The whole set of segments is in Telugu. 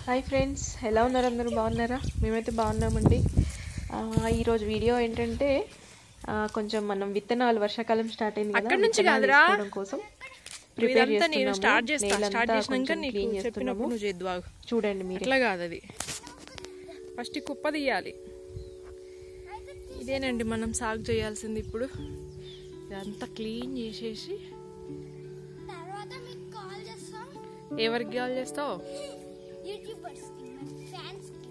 హాయ్ ఫ్రెండ్స్ ఎలా ఉన్నారు అందరూ బాగున్నారా మేమైతే బాగున్నామండి ఆ, ఈరోజు వీడియో ఏంటంటే ఆ, కొంచెం మనం విత్తనాలు వర్షాకాలం స్టార్ట్ అయింది కదా అక్కడి నుంచి విత్తనాలు కాదురా. వేసుకోవడం కోసం ప్రిపేర్ ఇదంతా నేను చేస్తున్నాము స్టార్ట్ చేస్తా నేలంతా స్టార్ట్ చేసినాక కొంచెం నీకు క్లీన్ చెప్పినప్పుడు చేస్తున్నాము నువ్వు చేద్దు బాగు చూడండి మీరు అట్లా కాదు అది ఫస్ట్ ఈ కుప్ప తీయాలి ఇదేనండి మనం సాగు చేయాల్సింది ఇప్పుడు ఇదంతా క్లీన్ చేసేసి తర్వాత మీకు కాల్ చేస్తాం ఎవరికి కాల్ చేస్తావు యూట్యూబర్స్ కి ఫ్యాన్స్ కి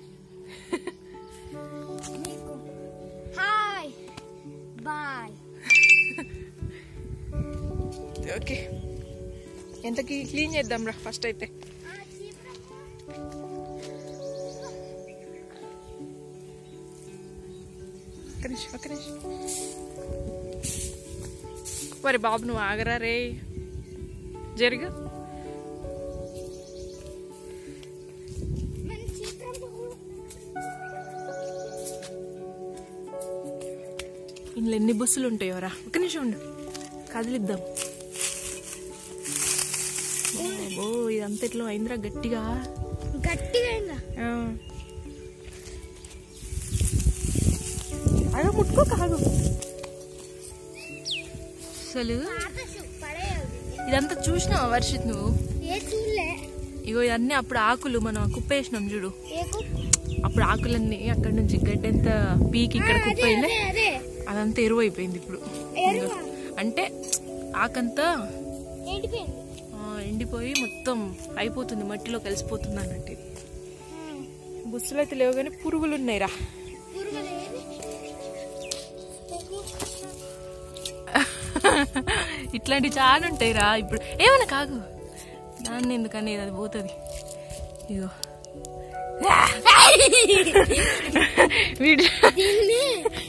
మీకు హాయ్ బాయ్ ఓకే ఎంత క్లీన్ చేద్దాం రా ఫస్ట్ అయితే ఒక్క నిమిషం ఒక్క నిమిషం మరి బాబు నువ్వు ఆగరా రే జరుగు మన చిత్రంతో ఇందులో ఎన్ని బస్సులు ఉంటాయో రా ఒక నిమిషం ఉండు కదిలిద్దాం ఓ ఇదంతా ఇట్లా అయిందిరా గట్టిగా గట్టిగా అయిందా ఆ. ఆగ ముట్టుకో కాదు అసలు పడేయాలి ఇదంతా చూసినావా వర్షిత్ నువ్వు ఏ చూడలే ఇగో ఇవన్నీ అప్పుడు ఆకులు మనం కుప్పేసినాం చూడు ఏ కుప్ప? అప్పుడు ఆకులన్నీ అక్కడ నుంచి గడ్డంతా పీకి ఇక్కడ అదే కుప్పైంది అదే అదే అదంతా ఎరువు అయిపోయింది ఇప్పుడు ఎరువా? అంటే ఆకంతా ఎండిపోయింది ఆ, ఎండిపోయి మొత్తం అయిపోతుంది మట్టిలో కలిసిపోతుంది అన్నట్టు ఇది బుస్సులు అయితే లేవు కానీ పురుగులు ఉన్నాయిరా పురుగులు ఏది ఇట్లాంటివి చాలా ఉంటాయిరా ఇప్పుడు ఏమన్నా కాదు దాన్ని ఎందుకని అది పోతుంది ఇగో వీడు దీన్ని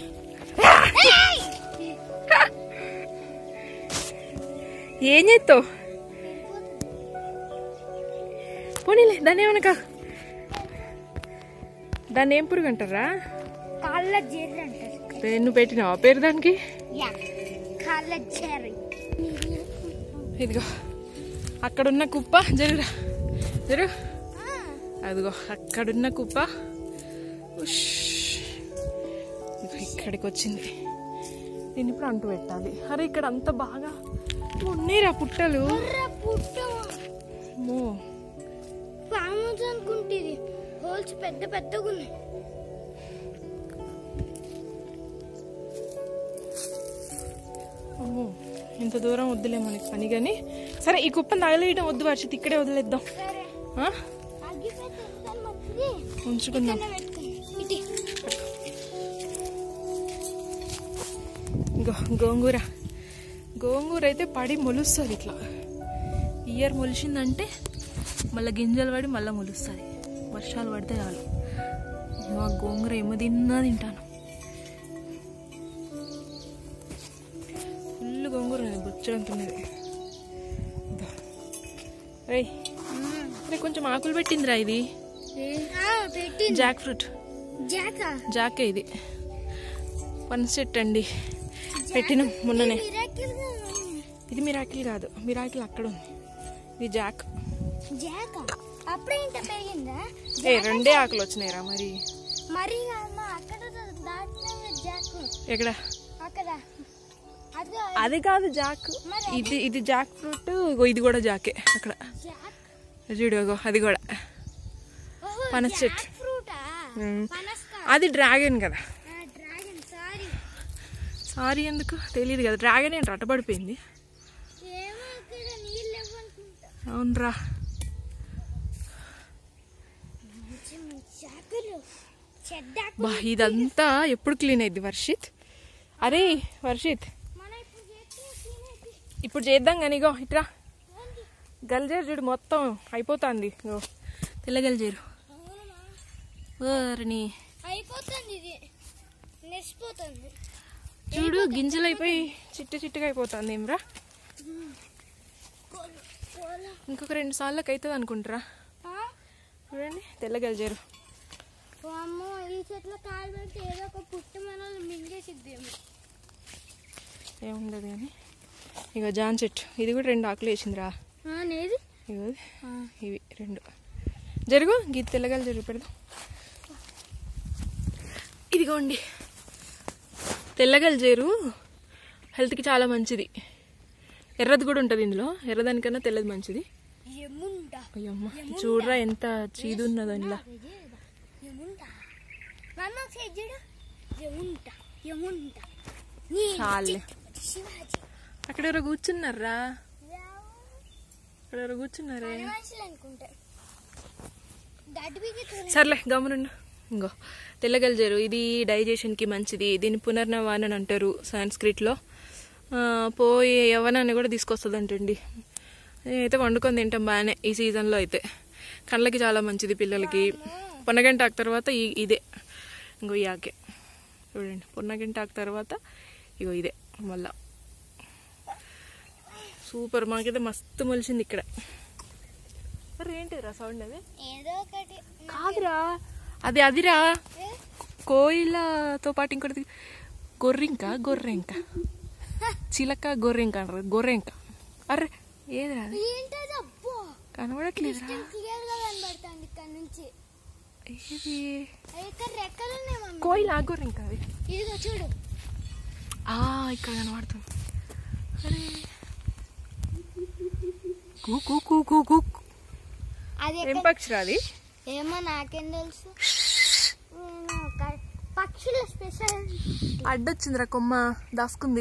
ఏం చేస్తావు పోనీలే దాన్ని ఏమన్నా కాదు దాన్ని ఏం పురుగు అంటారా కాళ్ళ జెర్రీ అంటారు పే- నువ్వు పెట్టినావా పేరు దానికి యా కాళ్ళ జెర్రీ ఇదిగో అక్కడున్న కుప్ప జరుగురా జరుగు అదిగో అక్కడున్న కుప్ప ఉష్. ఇదిగో ఇక్కడికి వచ్చింది దీన్ని ఇప్పుడు అంటు పెట్టాలి అరే ఇక్కడ అంత బాగా ఉన్నాయిరా పుట్టలు పుట్ట అమ్మో. ఫామ్ అనుకుంటుంది హోల్స్ పెద్ద పెద్దగా ఉన్నాయి అమ్మో ఇంత దూరం వద్దులే మనకి పని కానీ సరే ఈ కుప్పని తగలేయడం వద్దు వర్షిత్ ఇక్కడే వదిలేద్దాం సరే ఆ? అగ్గిపోతే ఎంత మంచిది ఉంచుకుందాం ఇక్కడనే పెట్టుకో. ఇటు. గో గోంగూర గోంగూర అయితే పడి మొలుస్తుంది ఇట్లా ఇయర్ మొలిచిందంటే మళ్ళీ గింజలు పడి మళ్ళీ మొలుస్తుంది వర్షాలు పడితే చాలు ఇగో ఆ గోంగూర ఏమో తిన్నా తింటాను ఫుల్ గోంగూర ఉంది బొచ్చడంత ఉన్నది రే రే కొంచెం ఆకులు పెట్టిందిరా ఇది ఆ, పెట్టింది జాక్ ఫ్రూట్ జాకా జాకే ఇది వన్ సెట్ అండి పెట్టినాం మొన్ననే మిరాకిల్ గా ఉంది. ఇది మిరాకిల్ కాదు మిరాకిల్ అక్కడ ఉంది ఇది జాక్ జాకా అప్పుడే ఇంత పెరిగిందా ఏ రెండే ఆకులు వచ్చినాయిరా మరి మరి అమ్మ అక్కడ దాటిన జాకు ఎక్కడ అక్కడ అదిగో అది కాదు జాక్ ఇది ఇది జాక్ ఫ్రూట్ ఇగో ఇది కూడా జాకే అక్కడ జాక్ చూడు ఇగో అది కూడా ఓహో పనస చెట్టు ఫ్రూటా ఉమ్. పనస్కా అది డ్రాగన్ కదా డ్రాగన్ సారీ సారీ ఎందుకు తెలియదు కదా డ్రాగన్ ఏంటి అట్టబడిపోయింది ఏమో అక్కడ నీళ్ళు ఇవ్వనుకుంటా అవునరా మంచి మంచి ఆకులు చెడ్డ బా ఇదంతా ఎప్పుడు క్లీన్ అయింది వర్షిత్ అరే వర్షిత్ మన ఇప్పుడు చేస్తే తినేది ఇప్పుడు చేద్దాం కానీ ఇగో ఇట్రా గల్జేరు చూడు మొత్తం అయిపోతుంది ఇగో తెల్ల గల్జేరు అవునమ్మా ఓరిని అయిపోతుంది ఇది నెసిపోతుంది చూడు గింజలు అయిపోయి చిట్టు చిట్టుగా అయిపోతుంది ఏమ్రా కోల- కోల. ఇంకొక రెండు సార్లకి అవుతుంది అనుకుంటారా ఆ? చూడండి తెల్ల గల్జేరు ఓ అమ్మో ఈ చెట్ల కాలు పెడితే ఏదో ఒక పుట్టు మనల్ని మింగేసిద్దేమో ఏముండదు కానీ ఇక జాన్ చెట్టు ఇది కూడా రెండు ఆకులు వేసిందిరా నేది ఇగో ఇవి రెండు జరుగు గీ తెల్లగలు జరుగు పెడదాం ఇదిగోండి తెల్లగలు చేరు హెల్త్కి చాలా మంచిది ఎర్రది కూడా ఉంటుంది ఇందులో ఎర్రదానికన్నా తెల్లది మంచిది ఎముంట అయ్యమ్మ చూడరా ఎంత చీదు ఉన్నదో ఇందులో ఎముంట మమ్మ ఒకసారి చూడు ఎముంట ఎముంట నీ చాలే శివాజీ అక్కడ ఎవరో కూర్చున్నారా అక్కడ ఎవరో కూర్చున్నారే మనుషులు అనుకుంటా గడ్డికి సర్లే గమనుండు ఇంకో తెల్లగల్జరు ఇది డైజెషన్కి మంచిది దీన్ని పునర్నవాన్ అని అంటారు సాంస్క్రిట్లో ఆ, పోయి యవ్వనాన్ని కూడా తీసుకొస్తుంది అంటండి అయితే వండుకొని తింటాం బాగానే ఈ సీజన్లో అయితే కళ్ళకి చాలా మంచిది పిల్లలకి పొన్నగంట ఆకు తర్వాత ఈ ఇదే ఇంకో ఈ ఆకే చూడండి పొన్నగంట ఆకు తర్వాత ఇగో ఇదే మళ్ళా సూపర్ మాకైతే మస్తు మొలిచింది ఇక్కడ మరి ఏంటిరా సౌండ్ అది ఏదో ఒకటి కాదురా అది అదిరా కోయిలతో పాటు ఇంకోటి గొర్రెంక గొర్రెంక చిలక గొర్రెంక అంటారు గొర్రెంక అర్రే ఏదిరా అది ఏంటది అబ్బో కనబడట్లేదురా క్లియర్ గా కనబడుతుంది ఇక్కడ నుంచి ఏది ఇక్కడ రెక్కలు ఉన్నాయి మమ్మీ కోయిల ఆ గొర్రెంక అది ఇదిగో చూడు ఆ ఇక్కడ కనబడుతుంది అరే కూ కూ కూ కూ కూ అది ఏం పక్షిరా అది ఏమో నాకేం తెలుసు నేను ఒక పక్షుల స్పెషల్ అడ్డొచ్చిందిరా కొమ్మ దాసుకుంది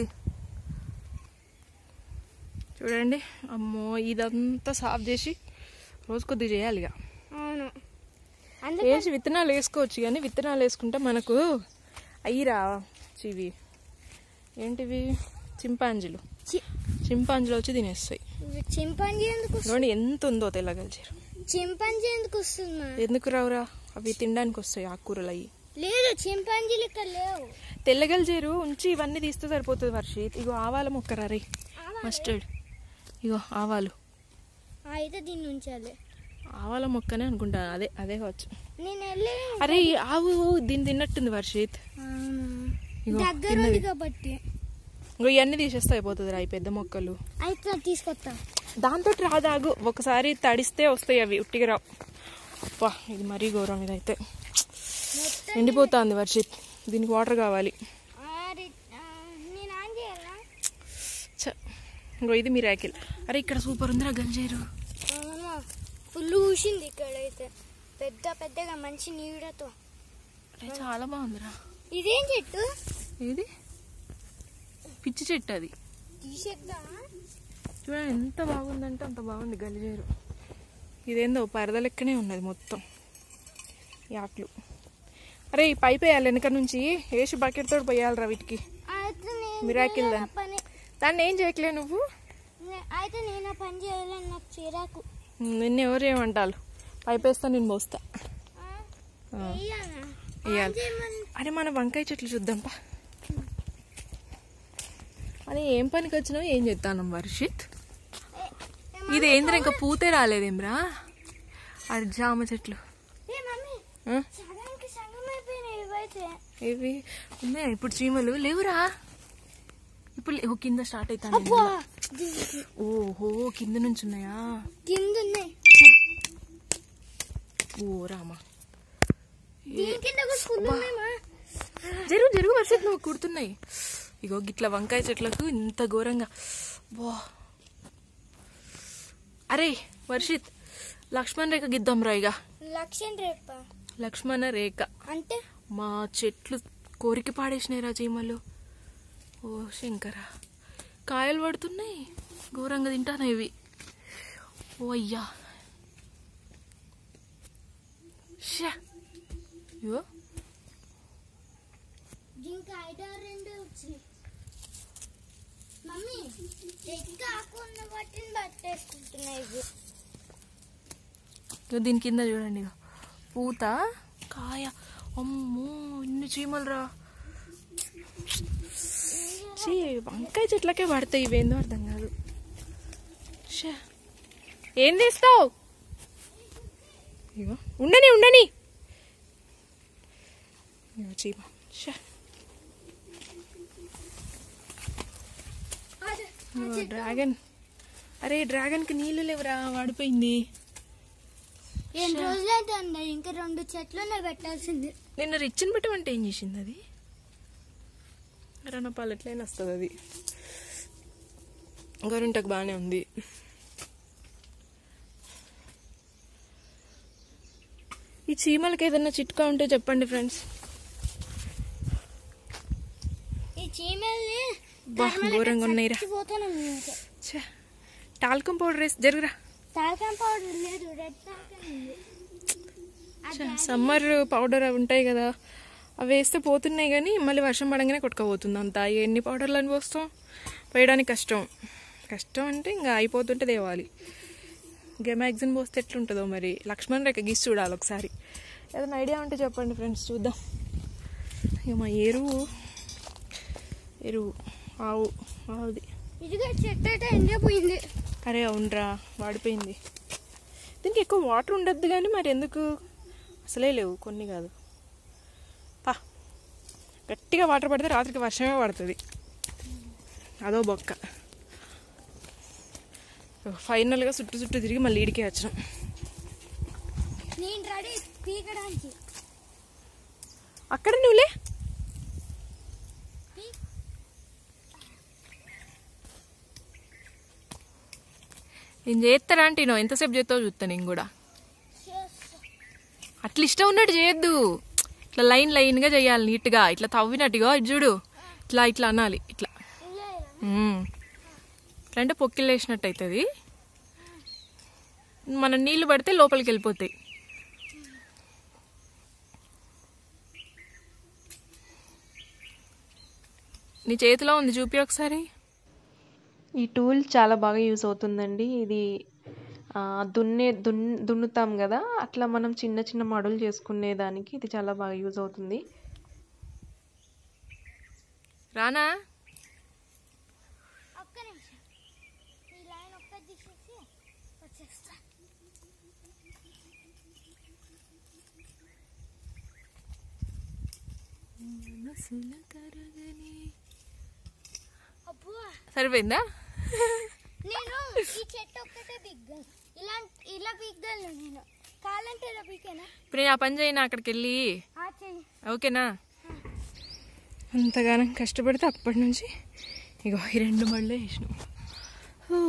చూడండి అమ్మో ఇదంతా సాఫ్ చేసి రోజు కొద్ది చేయాలి ఇక అవును అందుకే వేసి విత్తనాలు వేసుకోవచ్చు కానీ విత్తనాలు వేసుకుంటే మనకు అయ్యిరా ఇవి ఏంటివి చింపాంజీలు చి- చింపాంజీలు వచ్చి తినేస్తాయి చింపాంజీ ఎందుకు వస్తుంది? చూడండి ఎంత ఉందో తెల్లగలిచారు చింపాంజీ ఎందుకు వస్తుందా ఎందుకు రావురా అవి తినడానికి వస్తాయి ఆకుకూరలు అవి లేదు చింపాంజీలు ఇక్కడ లేవు తెల్లగలిజేరు ఉంచి ఇవన్నీ తీస్తే సరిపోతుంది వర్షిత్ ఇగో ఆవాల మొక్కరా రే మస్టర్డ్ ఇగో ఆవాలు అయితే దీన్ని ఉంచాలి ఆవాల మొక్కనే అనుకుంటా అదే అదే కావచ్చు నేను వెళ్ళి అరే ఈ ఆవు దీన్ని తిన్నట్టుంది వర్షిత్ ఇగో దగ్గర తిన్నది. ఉంది కాబట్టి ఇంకో ఇవన్నీ తీసేస్తే అయిపోతుంది రా ఈ పెద్ద మొక్కలు అయితే తీసుకొస్తా దాంతో రాదాగు ఒకసారి తడిస్తే వస్తాయి అవి ఉట్టిగా రావు అబ్బా ఇది మరీ ఘోరం ఇదైతే మొత్తం ఎండిపోతుంది వర్షిత్ దీనికి వాటర్ కావాలి ఆరి ఆ, నేను ఆన్ చేయాలా ఛ, ఇంకో ఇది మీ ర్యాకిల్ అరే ఇక్కడ సూపర్ ఉందిరా గంజేరు ఫుల్ కూసింది ఇక్కడైతే పెద్ద పెద్దగా మంచి నీడతో అరే చాలా బాగుందిరా ఇదేం చెట్టు ఏది పిచ్చి చెట్టు అది తీసేద్దా చూడండి ఎంత బాగుందంటే అంత బాగుంది గలిజేరు ఇదేందో పరద లెక్కనే ఉన్నది మొత్తం ఈ ఆకులు అరే ఈ పైప్ వేయాలి వెనక నుంచి వేసి బకెట్ తోటి పోయాలిరా వీటికి అయితే నేను మిరాకిల్ చేయాలా దా. పని దాన్ని ఏం చేయట్లే నువ్వు నే- అయితే నేను ఆ పని చేయాలని నాకు చిరాకు నిన్ను ఎవరు ఏమంటారు పైప్ వేస్తా నేను పోస్తా ఆ, ఆ, వెయ్యాలా? వేయాలి ఆన్ చేయమని అరే మన వంకాయ చెట్లు చూద్దాంపా అని ఏం పనికి వచ్చినావు ఏం చెప్తాను వర్షిత్ ఇది ఏంద్రా ఇంకా పూతే రాలేదేమ్రా అది జామ చెట్లు ఏ మమ్మీ ఆ? సగానికి సగం అయిపోయినాయి ఇవైతే ఇవి ఉన్నాయా ఇప్పుడు చీమలు లేవురా ఇప్పుడు లేవు కింద స్టార్ట్ అవుతాను అబ్బా దీనికి ఓహో కింద నుంచి ఉన్నాయా కింద ఉన్నాయి ఓ రామా దీని కింద కూడా ఫుల్ ఉన్నాయి మా జరుగు జరుగు వర్షిత్ నువ్వు కుడుతున్నాయి ఇగో గిట్ల వంకాయ చెట్లకు ఇంత ఘోరంగా బా అరే వర్షిత్ లక్ష్మణ్ రేఖ గిద్దాం రా ఇక లక్ష్యం రేప లక్ష్మణ రేఖ అంటే మా చెట్లు కోరికి పాడేసినాయిరా చీమలు ఓ శంకర కాయలు పడుతున్నాయి ఘోరంగా తింటాను ఇవి ఓ అయ్యా షా ఇగో ఇంకా ఐదో రెండు వచ్చినాయి మమ్మీ ఎక్క ఆకున్న వాటిని పట్టేసుకుంటున్నాయి ఇవి ఇగో దీని కింద చూడండి ఇగో పూత కాయ అమ్మో ఇన్ని చీమలు రా చీ వంకాయ చెట్లకే పడతాయి ఇవేందో అర్థం కాదు ఛే. ఏం తీస్తావు ఇగో ఉండని ఉండని ఇగో చీమ ఛే. ఇగో డ్రాగన్ అరే డ్రాగన్కి నీళ్ళు లేవురా వాడిపోయింది ఎన్ని రోజులైతే అండి ఇంకా రెండు చెట్లునే పెట్టాల్సింది నిన్న రిచ్ని పెట్టమంటే ఏం చేసింది అది రణపాలు ఎట్లయినా వస్తుంది అది గోరింటకు బాగానే ఉంది ఈ చీమలకి ఏదైనా చిట్కా ఉంటే చెప్పండి ఫ్రెండ్స్ ఈ చీమల్ని బా ఘోరంగా ఉన్నాయిరా పోతాను ఛే, టాల్కం పౌడర్ వేసి జరుగురా తాల్కం పౌడర్ లేదు రెడ్ తాల్కం ఉంది సమ్మర్ పౌడర్ అవి ఉంటాయి కదా అవి వేస్తే పోతున్నాయి కానీ మళ్ళీ వర్షం పడంగానే కొట్టుకోబోతుంది అంతా ఎన్ని పౌడర్లు అని పోస్తాం వేయడానికి కష్టం కష్టం అంటే ఇంకా అయిపోతుంటే తేవాలి ఇంకా మ్యాగ్జిన్ పోస్తే ఎట్లుంటుందో మరి లక్ష్మణ్ రేఖ గీసి చూడాలి ఒకసారి ఏదైనా ఐడియా ఉంటే చెప్పండి ఫ్రెండ్స్ చూద్దాం ఇక మా ఎరువు ఎరువు ఆవు ఆవుది ఇదిగో చెట్టు అయితే ఎండిపోయింది అరే అవునరా వాడిపోయింది దీనికి ఎక్కువ వాటర్ ఉండద్దు కానీ మరి ఎందుకు అసలే లేవు కొన్ని కాదు పా గట్టిగా వాటర్ పడితే రాత్రికి వర్షమే పడుతుంది అదో బొక్క ఫైనల్గా చుట్టూ చుట్టూ తిరిగి మళ్ళీ ఈడికే వచ్చినాం నేను రెడీ పీకడానికి అక్కడ నువ్వులే నేను చేస్తారా అంటే నువ్వు ఎంతసేపు చేస్తావు చూస్తా నేను కూడా అట్లా ఇష్టం ఉన్నట్టు చేయొద్దు ఇట్లా లైన్ లైన్గా చేయాలి నీట్గా ఇట్లా తవ్వినట్టుగా ఇది చూడు ఇట్లా ఇట్లా అనాలి ఇట్లా ఉమ్. ఇట్లా అంటే పొక్కిలు వేసినట్టు అవుతుంది మనం నీళ్లు పడితే లోపలికి వెళ్ళిపోతాయి నీ చేతిలో ఉంది చూపి ఒకసారి ఈ టూల్ చాలా బాగా యూజ్ అవుతుందండి ఇది ఆ, దున్నే దున్ దున్నుతాం కదా అట్లా మనం చిన్న చిన్న మడులు చేసుకునే దానికి ఇది చాలా బాగా యూజ్ అవుతుంది రానా ఒక్క నిమిషం ఈ లైన్ ఒక్క తీసేసి వచ్చేస్తా అబ్బో సరిపోయిందా నేను ఈ చెట్టు ఒక్కటే పీక్గాను ఇలా ఇలా పీక్గాను నేను కాలంటే ఇలా పీకేనా ఇప్పుడు నేను ఆ పని చేయనా అక్కడికి వెళ్ళి ఆ చెయ్యి ఓకేనా అంతగానం కష్టపడితే అప్పటి నుంచి ఇగో ఈ రెండు మళ్ళీ వేసినాం హూ.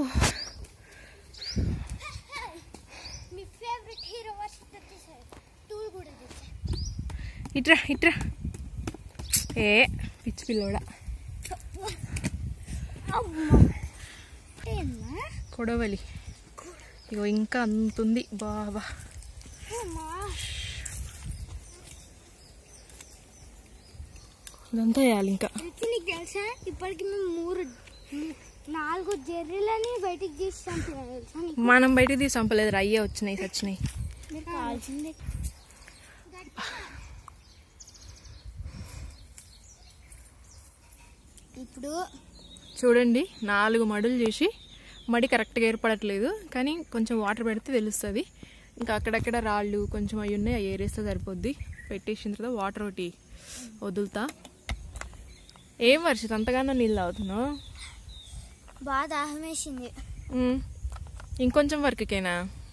మీ ఫేవరెట్ హీరో వచ్చి తెచ్చేసారు టూల్ కూడా తెచ్చారు ఇట్రా ఇట్రా ఏ పిచ్చి పిల్లోడా ఏమ్మా కొడవలి ఇగో ఇంకా అంతుంది బాబా అమ్మా ఇదంతా వేయాలి ఇంకా రుచి నీకు తెలుసా ఇప్పటికి మేము మూడు ము- నాలుగు జర్రీలని బయటికి తీసి చంపినాం తెలుసా నీకు? మనం బయటికి తీసి చంపలేదు అయ్యే వచ్చినాయి సచ్చినాయి మీరు కావాల్సిందే ఇప్పుడు చూడండి నాలుగు మడులు చేసి మడి కరెక్ట్గా ఏర్పడట్లేదు కానీ కొంచెం వాటర్ పెడితే తెలుస్తుంది ఇంకా అక్కడక్కడ రాళ్ళు కొంచెం అవి ఉన్నాయి అవి ఏరేస్తే సరిపోద్ది పెట్టేసిన తర్వాత వాటర్ ఒకటి వదులుతా ఏం వర్షిత్ అంతగానో నీళ్ళు తాగుతున్నావు బాగా దాహం వేసింది ఉమ్. ఇంకొంచెం వర్క్కేనా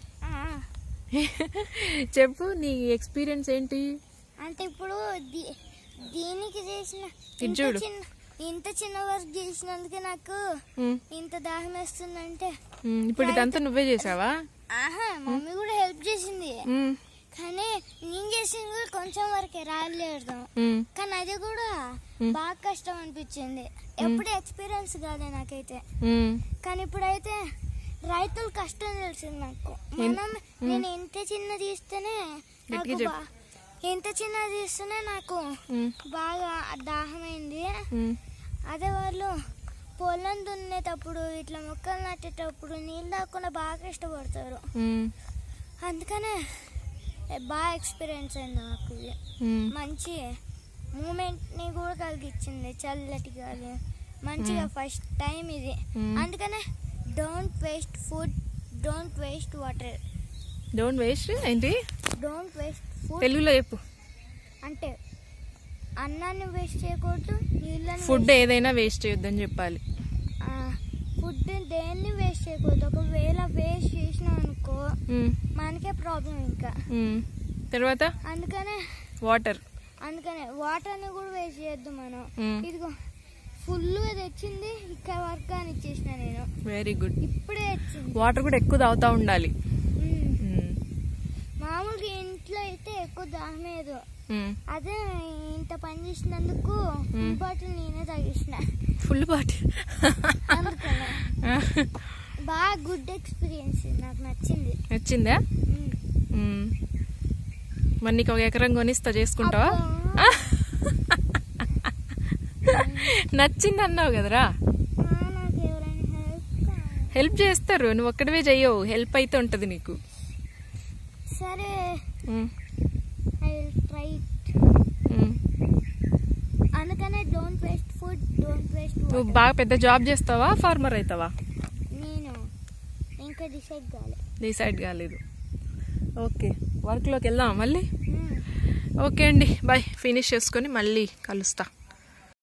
చెప్పు నీ ఎక్స్పీరియన్స్ ఏంటి అంటే ఇప్పుడు దీ- దీనికి చేసిన ఇది ఇంత చూడు. చిన్న ఇంత చిన్న వర్క్ చేసినందుకే నాకు ఉమ్, ఇంత దాహం వేస్తుందంటే ఉమ్, ఇప్పుడు ఇదంతా నువ్వే చేసావా ఆహా మమ్మీ కూడా హెల్ప్ చేసింది ఉమ్, కానీ నేను చేసింది కూడా కొంచెం వరకే రాయలేడదాం ఉమ్, కానీ అది కూడా బాగా కష్టం అనిపించింది ఎప్పుడు ఎక్స్పీరియన్స్ కాలే నాకైతే ఉమ్, కానీ ఇప్పుడైతే రైతుల కష్టం తెలిసింది నాకు మనం నేను ఎంత చిన్న తీస్తేనే నాకు గట్టిగా బా- ఎంత చిన్న తీస్తేనే నాకు ఉమ్, బాగా దాహమైంది ఉమ్, అదే వాళ్ళు పొలం దున్నేటప్పుడు ఇట్లా మొక్కలు నాటేటప్పుడు నీళ్ళు తాగకుండా బాగా కష్టపడతారు ఉమ్, అందుకనే బాగా ఎక్స్పీరియన్స్ అయింది నాకు ఇది ఉమ్. మంచి మూమెంట్ని కూడా కలిగించింది చల్లటి గాలి మంచిగా ఫస్ట్ టైం ఇది మ్మ్. అందుకనే don't waste food don't waste water don't waste ఏంటి డోంట్ వేస్ట్ ఫుడ్ తెలుగులో చెప్పు అంటే అన్నాన్ని వేస్ట్ చేయకూడదు నీళ్ళని ఫుడ్ ఏదైనా వేస్ట్ చేయొద్దని చెప్పాలి ఫుడ్ దేన్ని వేస్ట్ చేయకూడదు ఒకవేళ వేస్ట్ చేసినాం అనుకో మ్మ్. మనకే ప్రాబ్లం ఇంకా మ్మ్. తర్వాత అందుకనే వాటర్ అందుకనే వాటర్ని కూడా వేస్ట్ చేయొద్దు మనం మ్మ్. ఇదిగో ఫుల్ తెచ్చింది ఇక్కడ వరకు అని ఇచ్చేసిన నేను వెరీ గుడ్ ఇప్పుడే వచ్చింది వాటర్ కూడా ఎక్కువ తాగుతూ ఉండాలి మ్మ్. మ్మ్. మామూలుగా ఇంట్లో అయితే ఎక్కువ దాహమేదు మ్మ్. అదే ఇంత పని చేసినందుకు మ్మ్. బాటిల్ నేనే తాగేసిన ఫుల్ బాటిల్ అందుకనే బాగా గుడ్ ఎక్స్పీరియన్స్ నాకు నచ్చింది వచ్చిందా మ్మ్. మ్మ్. మరి నీకు ఒక ఎకరం కొనిస్తా చేసుకుంటావా అబ్బా. నచ్చింది అన్నావు కదరా ఆ, నాకు ఎవరైనా హెల్ప్ కావాలి హెల్ప్ చేస్తారు నువ్వు ఒక్కడివే చెయ్యవు హెల్ప్ అయితే ఉంటుంది నీకు సరే మ్మ్. ఐ విల్ ట్రై మ్మ్. అందుకనే don't waste food don't waste నువ్వు బాగా పెద్ద జాబ్ చేస్తావా ఫార్మర్ అవుతావా నేను ఇంకా డిసైడ్ కాలే డిసైడ్ కాలేదు ఓకే వర్క్లోకి వెళ్దాం మళ్ళీ మ్మ్. ఓకే అండి బాయ్ ఫినిష్ చేసుకొని మళ్ళీ కలుస్తా